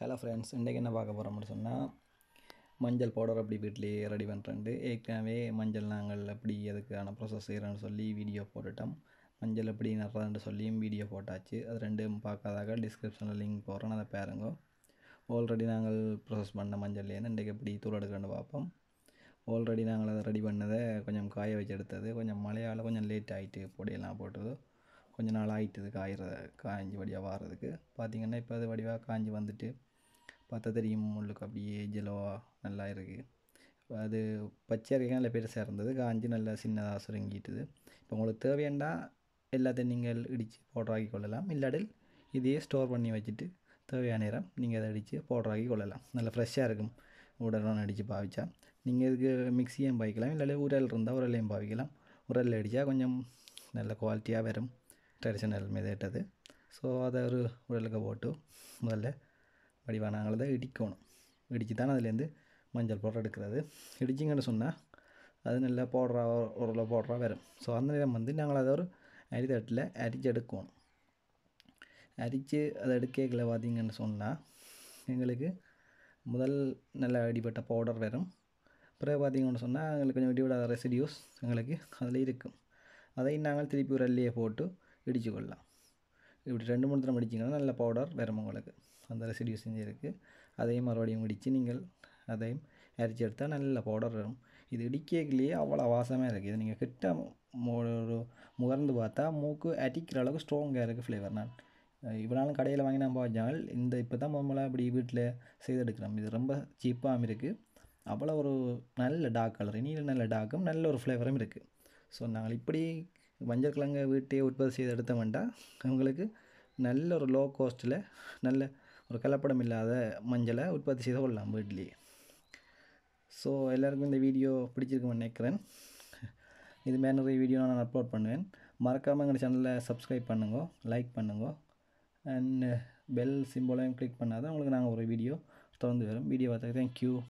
hello friends இன்றைக்கி என்ன பார்க்க போகிறோம்னு சொன்னால் மஞ்சள் பவுடர் அப்படி வீட்டிலேயே ரெடி பண்ணுறேன்ட்டு ஏற்கனவே மஞ்சள் நாங்கள் எப்படி அதுக்கான ப்ராசஸ் செய்கிறோன்னு சொல்லி வீடியோ போட்டுட்டோம் மஞ்சள் எப்படி நடுறதுன்னு சொல்லியும் வீடியோ போட்டாச்சு அது ரெண்டும் பார்க்காதாக டிஸ்கிரிப்ஷனில் லிங்க் போடுறேன் அதை பாருங்க ஆல்ரெடி நாங்கள் ப்ராசஸ் பண்ண மஞ்சள்லேருந்து இன்றைக்கி எப்படி தூள் எடுக்கணும்னு பார்ப்போம் ஆல்ரெடி நாங்கள் அதை ரெடி பண்ணதை கொஞ்சம் காய வச்சு எடுத்தது கொஞ்சம் மழையால் கொஞ்சம் லேட் ஆகிட்டு பொடியெல்லாம் போட்டது கொஞ்ச நாள் ஆகிட்டுது காயிற காய்ஞ்சி வடியாக வாரதுக்கு பார்த்திங்கன்னா இப்போ அது வடிவாக காய்ஞ்சி வந்துட்டு பார்த்தா தெரியும் உள்ளுக்கு அப்படியே ஜெலோவாக நல்லா இருக்குது அது பச்சை இருக்க நல்ல பெருசாக இருந்தது காஞ்சி நல்லா சின்னதாக சுருங்கிட்டுது இப்போ உங்களுக்கு தேவையாண்டா எல்லாத்தையும் நீங்கள் இடித்து பவுடராக்கி கொள்ளலாம் இல்லாட்டில் இதையே ஸ்டோர் பண்ணி வச்சுட்டு தேவையான நேரம் நீங்கள் அதை அடித்து பவுடராக்கி கொள்ளலாம் நல்லா ஃப்ரெஷ்ஷாக இருக்கும் உடலாம் அடித்து பாவிச்சா நீங்கள் இதுக்கு மிக்சியும் பாவிக்கலாம் இல்லாட்டி உரல் இருந்தால் உரலையும் பாவிக்கலாம் உரலில் அடித்தா கொஞ்சம் நல்ல குவாலிட்டியாக வரும் ட்ரெடிஷனல் மெதேட்டது ஸோ அதை ஒரு உரலுக்கு போட்டு முதல்ல வடிவாக நாங்கள் அதை இடிக்கணும் இடித்து தான் அதுலேருந்து மஞ்சள் பவுடர் எடுக்கிறது இடிச்சிங்கன்னு சொன்னால் அது நல்லா பவுடரா உரல பவுடரா வரும் ஸோ அந்த நேரம் வந்து நாங்கள் அதை ஒரு அரித்தட்டில் அரித்து எடுக்கணும் அரித்து அதை எடுக்கல பார்த்தீங்கன்னு சொன்னால் எங்களுக்கு முதல் நல்ல அடிப்பட்ட பவுடர் வரும் பிறகு பார்த்தீங்கன்னு சொன்னால் எங்களுக்கு கொஞ்சம் இடிவிடாத ரெசிடியூஸ் எங்களுக்கு அதில் இருக்கும் அதை நாங்கள் திருப்பி ஒரு அள்ளியை போட்டு இடித்து கொள்ளலாம் இப்படி ரெண்டு மூணு தரம் இடிச்சிங்கன்னா நல்ல பவுடர் வரும் உங்களுக்கு அந்த ரெசிடியூஸ் செஞ்சு இருக்குது அதையும் மறுபடியும் இடித்து நீங்கள் அதையும் அரிச்சு எடுத்தால் நல்ல பவுடர் வரும் இது இடிக்கலையே அவ்வளோ வாசமாக இருக்குது இது நீங்கள் கிட்ட ஒரு முகர்ந்து பார்த்தா மூக்கு அடிக்கிற அளவுக்கு ஸ்ட்ராங்காக இருக்குது ஃப்ளேவர் நான் இவ்வளோ நாளும் கடையில் வாங்கி நான் பார்த்தால் இந்த இப்போ தான் முதல்ல இப்படி வீட்டில் செய்து எடுக்கிறோம் இது ரொம்ப சீப்பாகவும் இருக்குது அவ்வளோ ஒரு நல்ல டார்க் கலர் இனியில் நல்ல டார்க்கும் நல்ல ஒரு ஃப்ளேவரும் இருக்குது ஸோ நாங்கள் இப்படி மஞ்சள் கிழங்கை வீட்டையே உற்பத்தி செய்து எடுத்தோம்னா உங்களுக்கு நல்ல ஒரு லோ காஸ்ட்டில் நல்ல ஒரு கலப்படம் இல்லாத மஞ்சளை உற்பத்தி செய்து கொள்ளலாம் வீட்லேயே ஸோ எல்லாருக்கும் இந்த வீடியோ பிடிச்சிருக்குன்னு நினைக்கிறேன் இது மாதிரி நிறைய வீடியோ நான் அப்லோட் பண்ணுவேன் மறக்காமல் எங்கள் சேனலில் சப்ஸ்கிரைப் பண்ணுங்க லைக் பண்ணுங்க அண்ட் பெல் சிம்போலையும் கிளிக் பண்ணால் தான் உங்களுக்கு நாங்கள் ஒரு வீடியோ தொடர்ந்து வரும் வீடியோ பார்த்தா தேங்க்யூ